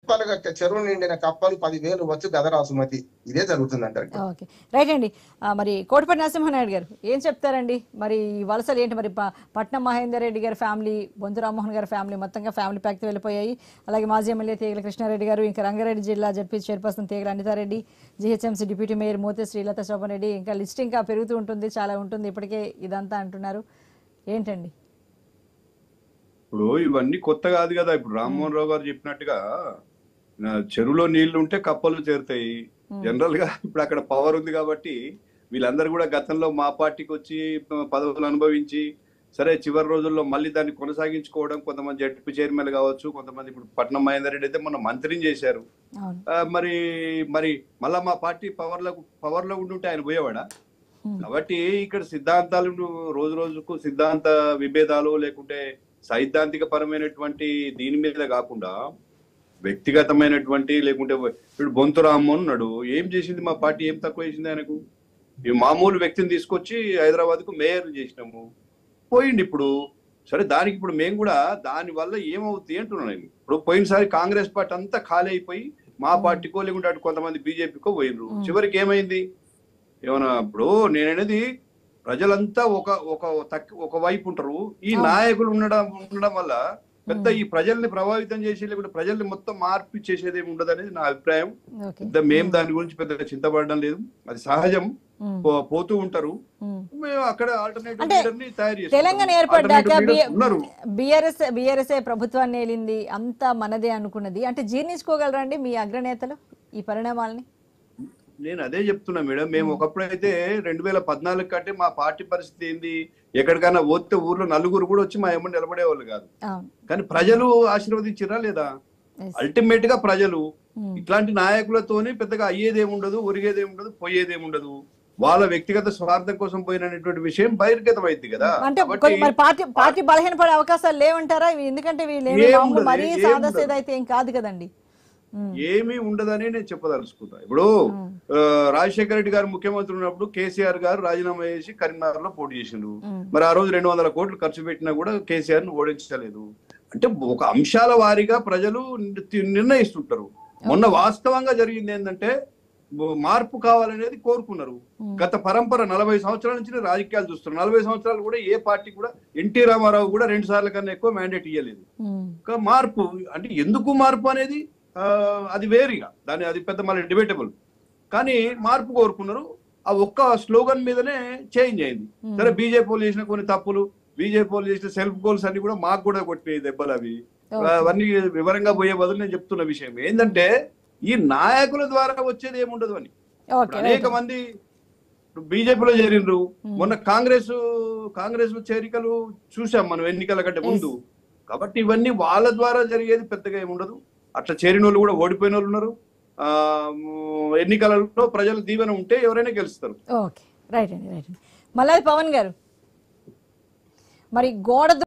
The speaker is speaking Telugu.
కుప్పలుగా చెరువు నిండిన కప్పలు పదివేలు వచ్చి గదరా సుమతి ఇదే జరుగుతుంది అంటారు ఓకే రైట్ అండి ఆ, మరి కోటిపల్లి నరసింహనాయుడు గారు ఏం చెప్తారండి మరి ఈ వలసలు ఏంటి మరి ప- పట్నం మహేందర్ రెడ్డి గారి ఫ్యామిలీ బొంతు రామ్మోహన్ గారి ఫ్యామిలీ మొత్తంగా ఫ్యామిలీ ప్యాక్తో వెళ్ళిపోయాయి అలాగే మాజీ ఎమ్మెల్యే తీగల కృష్ణారెడ్డి గారు ఇంకా రంగారెడ్డి జిల్లా ZP chairperson Teegala Anitha Reddy GHMC deputy mayor Mothe Srilatha Shobhan Reddy ఇంకా లిస్ట్ ఇంకా పెరుగుతూ ఉంటుంది చాలా ఉంటుంది ఇప్పటికే ఇదంతా అంటున్నారు ఏంటండి ఇప్పుడు ఇవన్నీ కొత్త కాదు కదా ఇప్పుడు రామ్మోహన్ రావు గారు చెప్పినట్టుగా నా చెరువులో నీళ్లు ఉంటే కప్పలు చేరుతాయి జనరల్ గా ఇప్పుడు అక్కడ పవర్ ఉంది కాబట్టి వీళ్ళందరూ కూడా గతంలో మా పార్టీకి వచ్చి ప- పదవులు అనుభవించి సరే చివరి రోజుల్లో మళ్ళీ దాన్ని కొనసాగించుకోవడం కొంతమంది జడ్పీ చైర్మన్ కావచ్చు కొంతమంది ఇప్పుడు పట్నం మహేందర్ రెడ్డి అయితే మొన్న మంత్రిని చేశారు అవును ఆ, మరి మరి మళ్ళా మా పార్టీ పవర్ లో పవర్ లో ఉండుంటే ఆయన పోయేవాడా కాబట్టి ఇక్కడ సిద్ధాంతాలు రోజు రోజుకు సిద్ధాంత విభేదాలు లేకుంటే సైద్ధాంతిక పరమైనటువంటి దీని మీద కాకుండా వ్యక్తిగతమైనటువంటి లేకుంటే ఇప్పుడు బొంతు రామ్మోహన్ ఉన్నాడు ఏం చేసింది మా పార్టీ ఏం తక్కువ చేసింది ఆయనకు ఈ మామూలు వ్యక్తిని తీసుకొచ్చి హైదరాబాద్ కు మేయర్ చేసినాము పోయింది ఇప్పుడు సరే దానికి ఇప్పుడు మేము కూడా దాని వల్ల ఏమవుతుంది అంటున్నాను నేను ఇప్పుడు పోయినసారి కాంగ్రెస్ పార్టీ అంతా ఖాళీ అయిపోయి మా పార్టీకో లేకుంటే అటు కొంతమంది బీజేపీకో పోయినరు Hmm. చివరికి ఏమైంది ఏమన్నా ఇప్పుడు నేననేది ప్రజలంతా ఒక ఒక తక్కు ఒక వైపు ఉంటారు ఈ అవును. నాయకులు ఉండడం ఉండడం వల్ల పెద్ద Hmm. ఈ ప్రజల్ని ప్రభావితం చేసి లేకుంటే ప్రజల్ని మొత్తం మార్పు చేసేది ఏమి ఉండదు అనేది నా అభిప్రాయం ఓకే పెద్ద మేము దాని గురించి పెద్ద చింతపడడం లేదు అది సహజం ఉమ్, పో- పోతూ ఉంటారు ఉమ్. మేము అక్కడ ఆల్టర్నేటివ్ అంటే లీడర్ ని తయారు చేసుకుంటాం. తెలంగాణ ఏర్పడ్డాక Alternative leaders ఉన్నారు బీఆర్ఎస్ బీఆర్ఎస్ ప్రభుత్వాన్ని ఏలింది అంతా మనదే అనుకున్నది అంటే జీర్ణించుకోగలరా అండి మీ అగ్రనేతలు ఈ పరిణామాలని నేను అదే చెప్తున్నా మేడం మేము ఒకప్పుడు అయితే రెండు వేల పద్నాలుగు కంటే మా పార్టీ పరిస్థితి ఏంది ఎక్కడికైనా పోతే ఊర్లో నలుగురు కూడా వచ్చి మా ఏమని నిలబడేవాళ్ళు కాదు అవును కానీ ప్రజలు ఆశీర్వదించిరా లేదా Yes. అల్టిమేట్ గా ప్రజలు ఉమ్, ఇట్లాంటి నాయకులతోని పెద్దగా అయ్యేదేముండదు ఒరిగేదేముండదు పోయేదేముండదు వాళ్ళ వ్యక్తిగత స్వార్థం కోసం పోయినటువంటి విషయం బహిర్గతం అయింది కదా అంటే కాబట్టి కొన్ని మరి పార్టీ పార్టీ బలహీనపడే అవకాశాలు లేవంటారా ఇవి ఎందుకంటే వీళ్ళు ఏమి ఏం మామూలు ఉండదు, మరీ ఏం సాదాసేది అయితే ఏం కాదు కదండి ఉమ్, ఏమీ ఉండదని నేను చెప్పదలుచుకున్నా ఇప్పుడు ఉమ్, ఆ, రాజశేఖర రెడ్డి గారు ముఖ్యమంత్రి ఉన్నప్పుడు కేసీఆర్ గారు రాజీనామా చేసి కరీంనగర్ లో పోటీ చేసిండ్రు ఉమ్, మరి ఆ రోజు రెండు వందల కోట్లు ఖర్చు పెట్టినా కూడా కేసీఆర్ ను ఓడించలేదు అంటే ఒక అంశాల వారీగా ప్రజలు ని- నిర్ణయిస్తుంటారు మొన్న వాస్తవంగా జరిగింది ఏంటంటే మ- మార్పు కావాలనేది కోరుకున్నారు ఉమ్, గత పరంపర నలభై సంవత్సరాల నుంచి నేను రాజకీయాలు చూస్తున్నారు నలభై సంవత్సరాలు కూడా ఏ పార్టీ కూడా ఎన్టీ రామారావు కూడా రెండు సార్ల కన్నా ఎక్కువ మ్యాండేట్ ఇవ్వలేదు ఉమ్, ఒక మార్పు అంటే ఎందుకు మార్పు అనేది ఆ, అది వేరుగా దాని అది పెద్ద మళ్ళీ డిబేటబుల్ కానీ మార్పు కోరుకున్నారు ఆ ఒక్క స్లోగన్ మీదనే చేంజ్ అయింది Hmm. సరే బీజేపీ వాళ్ళు చేసిన కొన్ని తప్పులు బీజేపీ వాళ్ళు చేసిన సెల్ఫ్ గోల్స్ అన్ని కూడా మాకు కూడా కొట్టినాయి దెబ్బలు అవి Okay. అవన్నీ వివరంగా పోయే బదులు నేను చెప్తున్న విషయం ఏంటంటే ఈ నాయకుల ద్వారా వచ్చేది ఏముండదు అని ఓకే ఇప్పుడు అనేక రైట్. మంది బీజేపీలో చేరిండ్రు Hmm. మొన్న కాంగ్రెస్ కాంగ్రెస్ చేరికలు చూసాం మనం ఎన్నికల కంటే ముందు కాబట్టి ఇవన్నీ వాళ్ళ ద్వారా జరిగేది పెద్దగా ఏముండదు అట్లా చేరిన వాళ్ళు కూడా ఓడిపోయిన వాళ్ళు ఉన్నారు ఆ మ్, ఎన్నికలలో ప్రజల దీవెన ఉంటే ఎవరైనా గెలుస్తారు ఓకే రైట్ అండి రైట్ అండి మళ్ళీ పవన్ గారు మరి గోడ